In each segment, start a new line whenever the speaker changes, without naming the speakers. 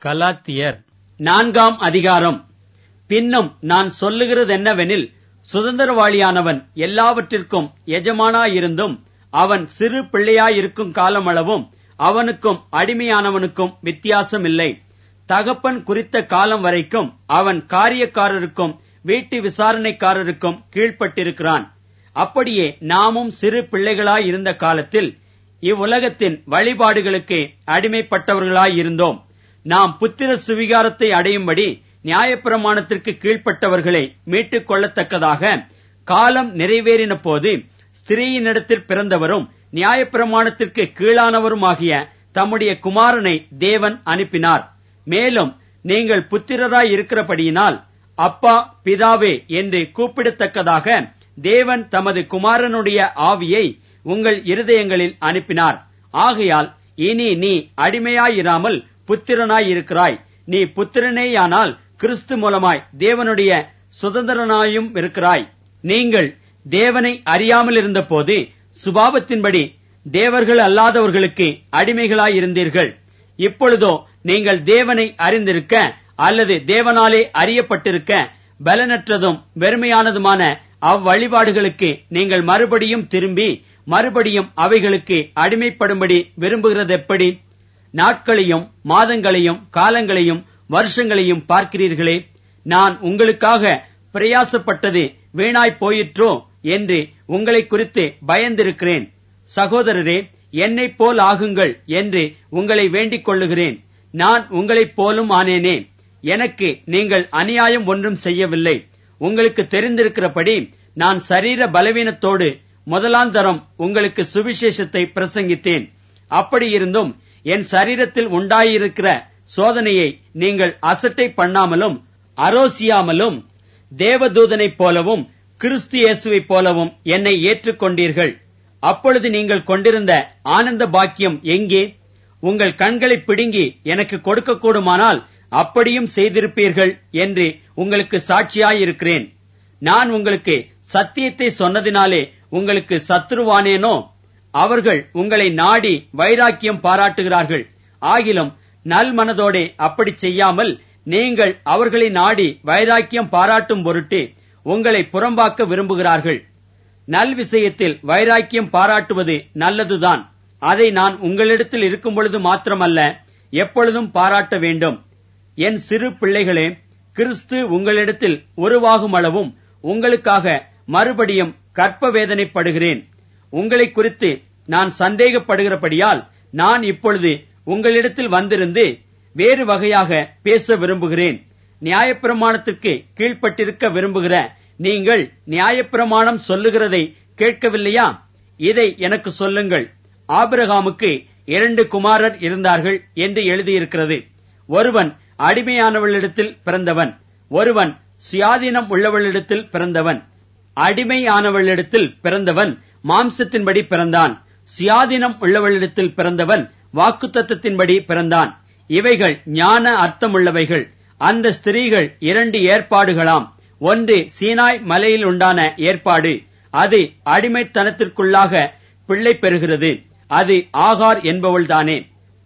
கலாத்தியர் நான்காம் அதிகாரம் பின்னும் நான் சொல்லுகிறதென்னவெனில் சுதந்திரவாளியானவன் எல்லாவற்றிற்கும் எஜமானாயிருந்தும் அவன் சிறு பிள்ளையாயிருக்கும் காலமளவும் அவனுக்கும் அடிமையானவனுக்கும் வித்தியாசம் இல்லை தகப்பன் குறித்த காலம் வரைக்கும் அவன் காரியக்காரருக்கும் வீட்டு விசாரணைக்காரருக்கும் கீழ்ப்பட்டிருக்கிறான் அப்படியே நாமும் சிறு பிள்ளைகளாயிருந்த காலத்தில் இவ்வுலகத்தின் வழிபாடுகளுக்கு அடிமைப்பட்டவர்களாயிருந்தோம் நாம் புத்திர சுவிகாரத்தை அடையும்படி நியாயப்பிரமாணத்திற்கு கீழ்ப்பட்டவர்களை மீட்டுக் கொள்ளத்தக்கதாக காலம் நிறைவேறின போது ஸ்திரீயினிடத்தில் பிறந்தவரும் நியாயப்பிரமாணத்திற்கு கீழானவருமாகிய தம்முடைய குமாரனை தேவன் அனுப்பினார் மேலும் நீங்கள் புத்திரராய் இருக்கிறபடியினால் அப்பா பிதாவே என்று கூப்பிடத்தக்கதாக தேவன் தமது குமாரனுடைய ஆவியை உங்கள் இருதயங்களில் அனுப்பினார் ஆகையால் இனி நீ அடிமையாயிராமல் புத்திரனாயிருக்கிறாய் நீ புத்திரனேயானால் கிறிஸ்து மூலமாய் தேவனுடைய சுதந்திரனாயும் இருக்கிறாய் நீங்கள் தேவனை அறியாமல் இருந்தபோது சுபாவத்தின்படி தேவர்கள் அல்லாதவர்களுக்கு அடிமைகளாயிருந்தீர்கள் இப்பொழுதோ நீங்கள் தேவனை அறிந்திருக்க அல்லது தேவனாலே அறியப்பட்டிருக்க பலனற்றதும் வெறுமையானதுமான அவ்வழிபாடுகளுக்கு நீங்கள் மறுபடியும் திரும்பி மறுபடியும் அவைகளுக்கு அடிமைப்படும்படி விரும்புகிறதெப்படி நாட்களையும் மாதங்களையும் காலங்களையும் வருஷங்களையும் பார்க்கிறீர்களே நான் உங்களுக்காக பிரயாசப்பட்டது வீணாய் போயிற்றோ என்று உங்களை குறித்து பயந்திருக்கிறேன் சகோதரரே என்னைப் போல் ஆகுங்கள் என்று உங்களை வேண்டிக் கொள்ளுகிறேன் நான் உங்களைப் போலும் ஆனேனே எனக்கு நீங்கள் அநியாயம் ஒன்றும் செய்யவில்லை உங்களுக்கு தெரிந்திருக்கிறபடி நான் சரீர பலவீனத்தோடு முதலாந்தரம் உங்களுக்கு சுவிசேஷத்தை பிரசங்கித்தேன் அப்படியிருந்தும் என் சரீரத்தில் உண்டாயிருக்கிற சோதனையை நீங்கள் அசட்டை பண்ணாமலும் அரோசியாமலும் தேவதூதனைப் போலவும் கிறிஸ்து இயேசுவைப் போலவும் என்னை ஏற்றுக்கொண்டீர்கள் அப்பொழுது நீங்கள் கொண்டிருந்த ஆனந்த பாக்கியம் எங்கே உங்கள் கண்களை பிடுங்கி எனக்கு கொடுக்கக்கூடுமானால் அப்படியும் செய்திருப்பீர்கள் என்று உங்களுக்கு சாட்சியாயிருக்கிறேன் நான் உங்களுக்கு சத்தியத்தை சொன்னதினாலே உங்களுக்கு சத்துருவானேனோ அவர்கள் உங்களை நாடி வைராக்கியம் பாராட்டுகிறார்கள் ஆகிலும் நல் மனதோடே அப்படி செய்யாமல் நீங்கள் அவர்களை நாடி வைராக்கியம் பாராட்டும் பொருட்டு உங்களை புறம்பாக்க விரும்புகிறார்கள் நல் விஷயத்தில் வைராக்கியம் பாராட்டுவது நல்லதுதான் அதை நான் உங்களிடத்தில் இருக்கும் பொழுது மாத்திரமல்ல எப்பொழுதும் பாராட்ட வேண்டும் என் சிறு பிள்ளைகளே கிறிஸ்து உங்களிடத்தில் உருவாகும் அளவும் உங்களுக்காக மறுபடியும் கற்ப வேதனைப்படுகிறேன் உங்களை குறித்து நான் சந்தேகப்படுகிறபடியால் நான் இப்பொழுது உங்களிடத்தில் வந்திருந்து வேறு வகையாக பேச விரும்புகிறேன் நியாயப்பிரமாணத்திற்கு கீழ்ப்பட்டிருக்க விரும்புகிற நீங்கள் நியாயப்பிரமாணம் சொல்லுகிறதை கேட்கவில்லையா இதை எனக்கு சொல்லுங்கள் ஆபிரகாமுக்கு இரண்டு குமாரர் இருந்தார்கள் என்று எழுதியிருக்கிறது ஒருவன் அடிமையானவளிடத்தில் பிறந்தவன் ஒருவன் சுயாதீனம் உள்ளவளிடத்தில் பிறந்தவன் அடிமையானவளிடத்தில் பிறந்தவன் மாம்சத்தின்படி பிறந்தான் சுயாதீனம் உள்ளவளிடத்தில் பிறந்தவன் வாக்குத்தத்தின்படி பிறந்தான் இவைகள் ஞான அர்த்தமுள்ளவைகள் அந்த ஸ்திரீகள் இரண்டு ஏற்பாடுகளாம் ஒன்று சீனாய் மலையில் உண்டான ஏற்பாடு அது அடிமைத்தனத்திற்குள்ளாக பிள்ளை பெறுகிறது அது ஆகார் என்பவள்தானே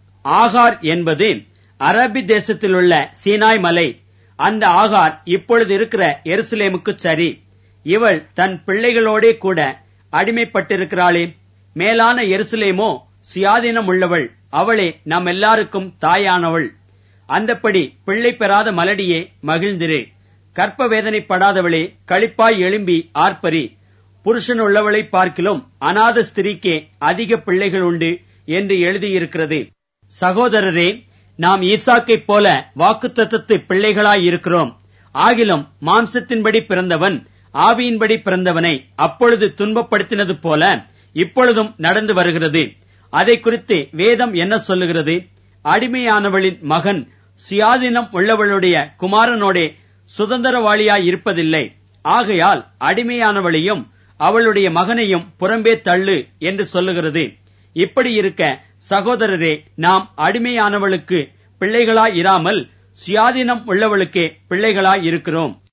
ஆகார் என்பது அரபி தேசத்திலுள்ள சீனாய் மலை அந்த ஆகார் இப்பொழுது இருக்கிற எருசலேமுக்கு சரி இவள் தன் பிள்ளைகளோடே கூட அடிமைப்பட்டிருக்கிறாளே மேலான எருசலேமோ சுயாதீனம் உள்ளவள் அவளே நம் எல்லாருக்கும் தாயானவள் அந்தப்படி பிள்ளை பெறாத மலடியே மகிழ்ந்திரு கற்ப வேதனைப்படாதவளே களிப்பாய் எழும்பி ஆர்ப்பரி புருஷன் உள்ளவளை பார்க்கிலும் அநாத ஸ்திரீக்கே அதிக பிள்ளைகள் உண்டு என்று எழுதியிருக்கிறது சகோதரரே நாம் ஈசாக்கைப் போல வாக்குத்தத்தத்து பிள்ளைகளாய் இருக்கிறோம் ஆகிலும் மாம்சத்தின்படி பிறந்தவன் ஆவியின்படி பிறந்தவனை அப்பொழுது துன்பப்படுத்தினது போல இப்பொழுதும் நடந்து வருகிறது அதை குறித்து வேதம் என்ன சொல்லுகிறது அடிமையானவளின் மகன் சுயாதீனம் உள்ளவளுடைய குமாரனோடே சுதந்திரவாளியாய் இருப்பதில்லை ஆகையால் அடிமையானவளையும் அவளுடைய மகனையும் புறம்பே தள்ளு என்று சொல்லுகிறது இப்படி இருக்க சகோதரரே நாம் அடிமையானவளுக்கு பிள்ளைகளாய் இராமல் சுயாதீனம் உள்ளவளுக்கே பிள்ளைகளாய் இருக்கிறோம்